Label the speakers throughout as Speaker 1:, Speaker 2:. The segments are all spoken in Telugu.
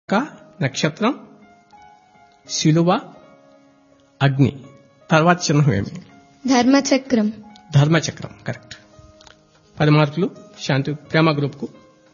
Speaker 1: క నక్షత్రం శిలువ అగ్ని తర్వాత చిహ్నం ఏమి
Speaker 2: ధర్మచక్రం
Speaker 1: ధర్మచక్రం కరెక్ట్ పది మార్కులు శాంతి ప్రేమ గ్రూప్కు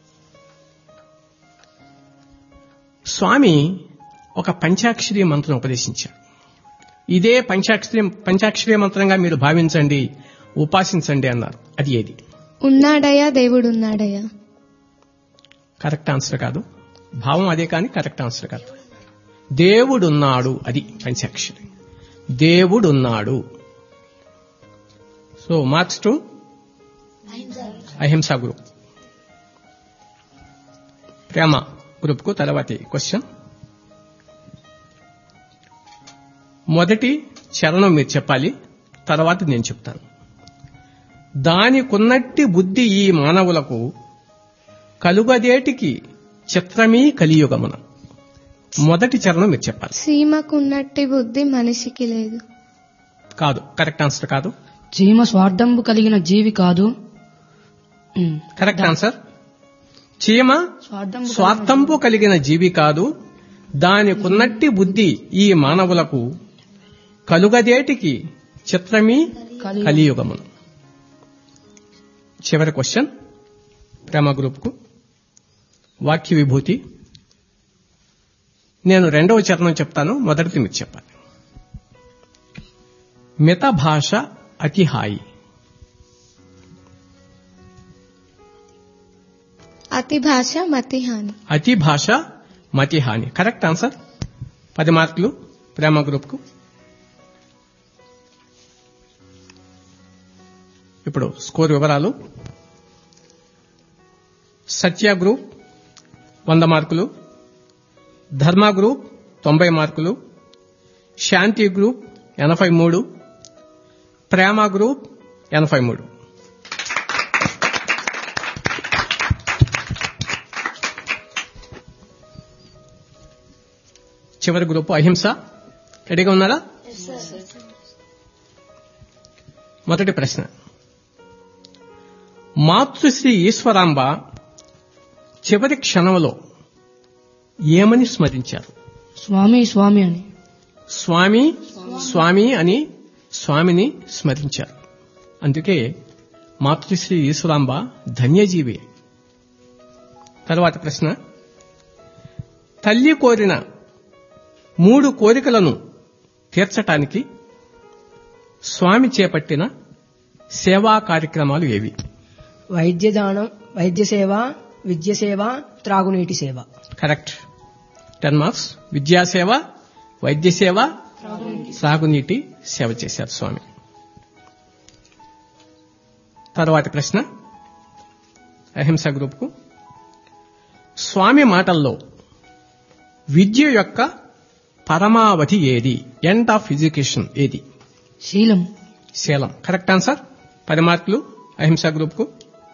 Speaker 1: స్వామి ఒక పంచాక్షరి మంత్రం ఉపదేశించారు ఇదే పంచాక్షరి పంచాక్షరి మంత్రంగా మీరు భావించండి ఉపాసించండి అన్నారు అది ఏది
Speaker 2: ఉన్నాడయ్యా దేవుడున్నాడయ్యా
Speaker 1: కరెక్ట్ ఆన్సర్ కాదు భావం అదే కానీ కరెక్ట్ ఆన్సర్ కాదు దేవుడున్నాడు అది పంచాక్షరి దేవుడున్నాడు so marks to Ahimsa group Prema group కు తర్వాతి క్వశ్చన్ మొదటి చరణం మీరు చెప్పాలి తర్వాత నేను చెప్తాను దానికున్నట్టి బుద్ధి ఈ మానవులకు కలుగదేటికి చిత్రమీ కలియుగమున మొదటి చరణం మీరు చెప్పాలి
Speaker 2: సీమకున్నట్టి బుద్ధి మనిషికి లేదు
Speaker 1: కాదు కరెక్ట్ ఆన్సర్ కాదు
Speaker 3: చీమ స్వార్థంబు కలిగిన జీవి కాదు ఉమ్.
Speaker 1: కరెక్ట్ ఆన్సర్ చీమ
Speaker 3: స్వార్థంబు
Speaker 1: స్వార్థంపు కలిగిన జీవి కాదు దానికున్నట్టి బుద్ధి ఈ మానవులకు కలుగదేటికి చిత్రమీ
Speaker 3: కలియుగం.
Speaker 1: కలియుగమును చివరి క్వశ్చన్ ప్రేమ గ్రూప్కు వాక్య విభూతి నేను రెండవ చరణం చెప్తాను మొదటిది మీరు చెప్పాలి మిత భాష అతి హాయి
Speaker 2: అతి భాష మతి హాని
Speaker 1: అతి భాష మతి హాని కరెక్ట్ ఆన్సర్ పది మార్కులు ప్రేమ గ్రూప్కు ఇప్పుడు స్కోర్ వివరాలు సత్య గ్రూప్ వంద మార్కులు ధర్మ గ్రూప్ తొంభై మార్కులు శాంతి గ్రూప్ ఎనభై మూడు ప్రేమ గ్రూప్ ఎనభై మూడు చివరి గ్రూప్ అహింస రెడీగా ఉన్నారా మొదటి ప్రశ్న మాతృశ్రీ ఈశ్వరాంబ చివరి క్షణంలో ఏమని స్మరించారు
Speaker 3: స్వామి స్వామి అని
Speaker 1: స్వామి స్వామి అని స్వామిని స్మరించారు అందుకే మాతృశ్రీ ఈశ్వరాంబ ధన్యజీవి తర్వాత ప్రశ్న తల్లి కోరిన మూడు కోరికలను తీర్చటానికి స్వామి చేపట్టిన సేవా కార్యక్రమాలు ఏవి
Speaker 4: వైద్య దానం వైద్య సేవ విద్య సేవ త్రాగునీటి సేవ
Speaker 1: కరెక్ట్ టెన్ మార్క్స్ విద్యాసేవ వైద్య సేవ సాగునీటి సేవ చేశారు స్వామి తరువాతి ప్రశ్న అహింస గ్రూప్కు స్వామి మాటల్లో విద్య యొక్క పరమావధి ఏది ఎండ్ ఆఫ్ ఎడ్యుకేషన్ ఏది
Speaker 3: శీలం
Speaker 1: శీలం కరెక్ట్ ఆన్సర్ పది మార్కులు అహింస గ్రూప్కు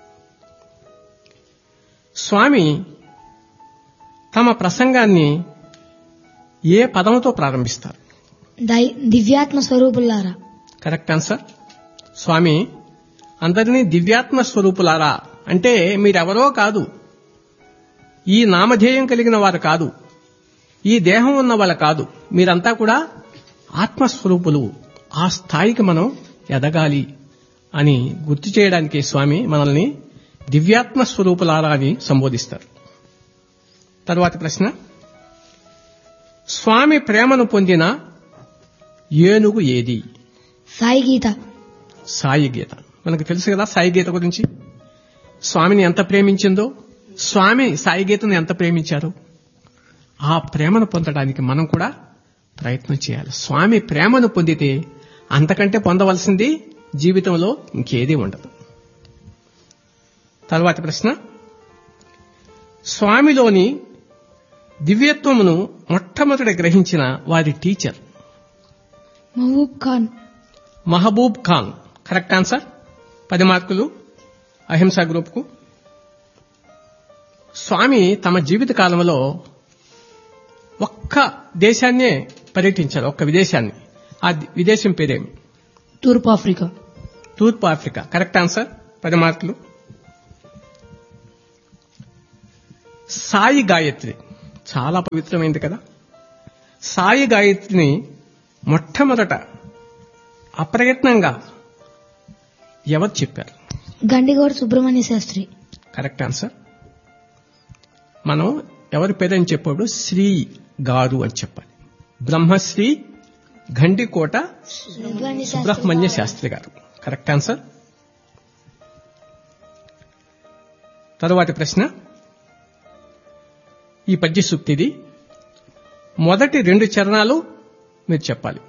Speaker 1: స్వామి తమ ప్రసంగాన్ని ఏ పదంతో ప్రారంభిస్తారు
Speaker 5: దివ్యాత్మ స్వరూపులారా
Speaker 1: కరెక్ట్ ఆన్సర్ స్వామి అందరినీ దివ్యాత్మ స్వరూపులారా అంటే మీరెవరో కాదు ఈ నామధేయం కలిగిన వారు కాదు ఈ దేహం ఉన్న వాళ్ళ కాదు మీరంతా కూడా ఆత్మస్వరూపులు ఆ స్థాయికి మనం ఎదగాలి అని గుర్తు చేయడానికి స్వామి మనల్ని దివ్యాత్మ స్వరూపులారా అని సంబోధిస్తారు తరువాతి ప్రశ్న స్వామి ప్రేమను పొందిన ఏనుగు ఏది
Speaker 5: సాయి గీత
Speaker 1: సాయి గీత మనకు తెలుసు కదా సాయి గీత గురించి స్వామిని ఎంత ప్రేమించిందో స్వామి సాయి గీతను ఎంత ప్రేమించారు ఆ ప్రేమను పొందడానికి మనం కూడా ప్రయత్నం చేయాలి స్వామి ప్రేమను పొందితే అంతకంటే పొందవలసింది జీవితంలో ఇంకేదీ ఉండదు తర్వాతి ప్రశ్న స్వామిలోని దివ్యత్వమును మొట్టమొదట గ్రహించిన వారి teacher
Speaker 5: Mahaboob Khan
Speaker 1: Mahaboob Khan correct answer పది మార్కులు అహింస గ్రూప్కు స్వామి తమ జీవిత కాలంలో ఒక్క దేశాన్నే పర్యటించారు ఒక్క విదేశాన్ని ఆ ది- విదేశం పేరేమి
Speaker 3: తూర్పు ఆఫ్రికా
Speaker 1: తూర్పు ఆఫ్రికా కరెక్ట్ ఆన్సర్ పది మార్కులు సాయి గాయత్రి చాలా పవిత్రమైంది కదా సాయి గాయత్రిని మొట్టమొదట అప్రయత్నంగా ఎవరు చెప్పారు
Speaker 5: గండిగోడ సుబ్రహ్మణ్య శాస్త్రి
Speaker 1: కరెక్ట్ ఆన్సర్ మనం ఎవరి పేరని చెప్పాడు శ్రీ గారు అని చెప్పాలి బ్రహ్మశ్రీ గండికోట
Speaker 5: సుబ్రహ్మణ్య
Speaker 1: సుబ్రహ్మణ్య శాస్త్రి గారు కరెక్ట్ ఆన్సర్ తరువాతి ప్రశ్న ఈ పద్య సూక్తిది మొదటి రెండు చరణాలు మీరు చెప్పాలి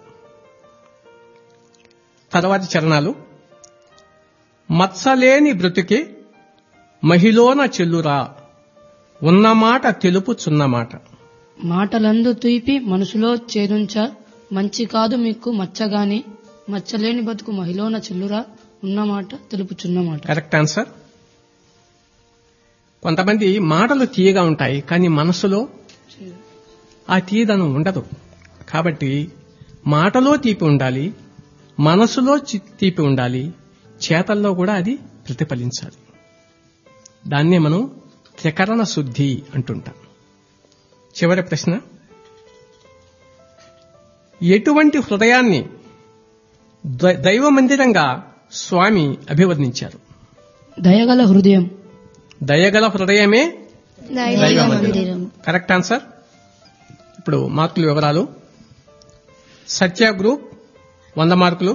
Speaker 1: తర్వాతి చరణాలు మత్సలేని బ్రతుకే మహిళోన చెల్లురా ఉన్నమాట తెలుపుచున్నమాట
Speaker 3: మాటలందు తూపి మనసులో చేరుంచ మంచి కాదు మీకు మచ్చగాని మచ్చలేని బతుకు మహిళన చెల్లురా ఉన్నమాట తెలుపుచున్నమాట
Speaker 1: కరెక్ట్ ఆన్సర్ కొంతమంది మాటలు తీయగా ఉంటాయి కానీ మనసులో ఆ తీయదనం ఉండదు కాబట్టి మాటలో తీపి ఉండాలి మనసులో చి- తీపి ఉండాలి చేతల్లో కూడా అది ప్రతిఫలించాలి దాన్నే మనం త్రికరణ శుద్ధి అంటుంటాం చివరి ప్రశ్న ఎటువంటి హృదయాన్ని ద- దైవ మందిరంగా స్వామి అభివర్ణించారు
Speaker 3: దయగల హృదయం
Speaker 1: దయగల హృదయమే
Speaker 2: దైవ
Speaker 1: దైవ
Speaker 2: మందిరం.
Speaker 1: మందిరం కరెక్ట్ ఆన్సర్ ఇప్పుడు మార్కుల వివరాలు సత్య గ్రూప్ వంద మార్కులు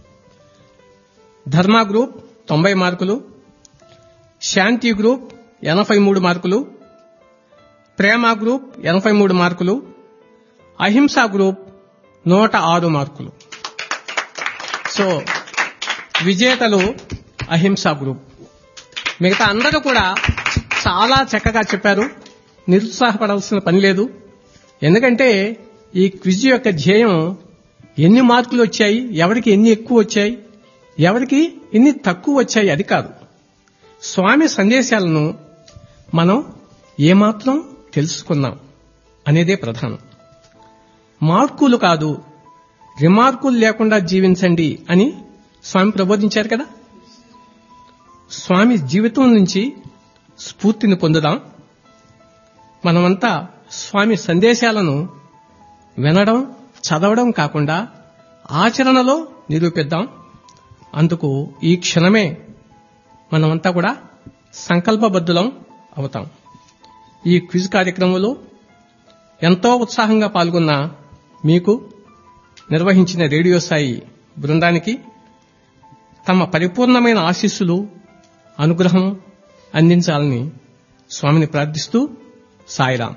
Speaker 1: ధర్మ గ్రూప్ తొంభై మార్కులు శాంతి గ్రూప్ ఎనభై మూడు మార్కులు ప్రేమ గ్రూప్ ఎనభై మూడు మార్కులు అహింస గ్రూప్ నూట ఆరు మార్కులు సో విజేతలు అహింస గ్రూప్ మిగతా అందరూ కూడా చాలా చక్కగా చెప్పారు నిరుత్సాహపడాల్సిన పని లేదు ఎందుకంటే ఈ క్విజ్ యొక్క ధ్యేయం ఎన్ని మార్కులు వచ్చాయి ఎవరికి ఎన్ని ఎక్కువ వచ్చాయి ఎవరికి ఎన్ని తక్కువ వచ్చాయి అది కాదు స్వామి సందేశాలను మనం ఏమాత్రం తెలుసుకున్నాం అనేదే ప్రధానం మార్కులు కాదు రిమార్కులు లేకుండా జీవించండి అని స్వామి ప్రబోధించారు కదా స్వామి జీవితం నుంచి స్ఫూర్తిని పొందుదాం మనమంతా స్వామి సందేశాలను వినడం చదవడం కాకుండా ఆచరణలో నిరూపిద్దాం అందుకు ఈ క్షణమే మనమంతా కూడా సంకల్పబద్ధులం అవుతాం ఈ క్విజ్ కార్యక్రమంలో ఎంతో ఉత్సాహంగా పాల్గొన్న మీకు నిర్వహించిన రేడియో సాయి బృందానికి తమ పరిపూర్ణమైన ఆశీస్సులు అనుగ్రహం అందించాలని స్వామిని ప్రార్థిస్తూ సాయిరాం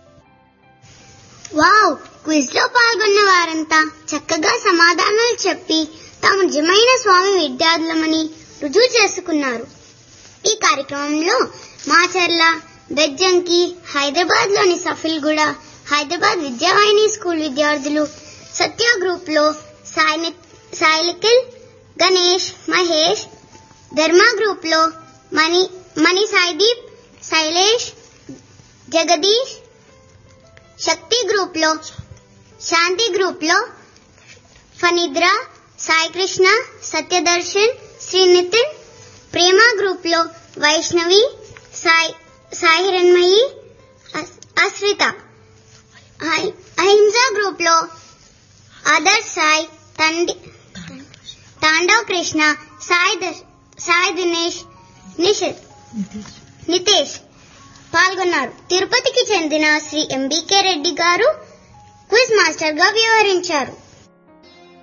Speaker 6: వావ్ క్విజ్ లో పాల్గొన్న వారంతా చక్కగా సమాధానాలు చెప్పి తాము నిజమైన స్వామి విద్యార్థులమని రుజువు చేసుకున్నారు ఈ కార్యక్రమంలో మాచర్ల బెజ్జంకి హైదరాబాద్ లోని సఫిల్గూడ హైదరాబాద్ విద్యావాహిని స్కూల్ విద్యార్థులు సత్య గ్రూప్ లో సాయి సాయిలికిల్ గణేష్ మహేష్ ధర్మ గ్రూప్ లో మణి మణి సాయిదీప్ శైలేష్ జగదీష్ శక్తి గ్రూప్ లో శాంతి గ్రూప్ లో ఫనిద్ర సాయి కృష్ణ సత్యదర్శన్ శ్రీ నితిన్ ప్రేమ గ్రూప్ లో వైష్ణవి సాయి సాయి హిరణ్మయి అస్- అశ్రిత అహి- అహింస గ్రూప్ లో ఆదర్శ్ సాయి తండి తాండవ్ కృష్ణ సాయి దశ్- సాయి దినేష్ నిషిత్ నితేష్ పాల్గొన్నారు తిరుపతికి చెందిన శ్రీ ఎంబీకే రెడ్డి గారు క్విజ్ మాస్టర్ గా వ్యవహరించారు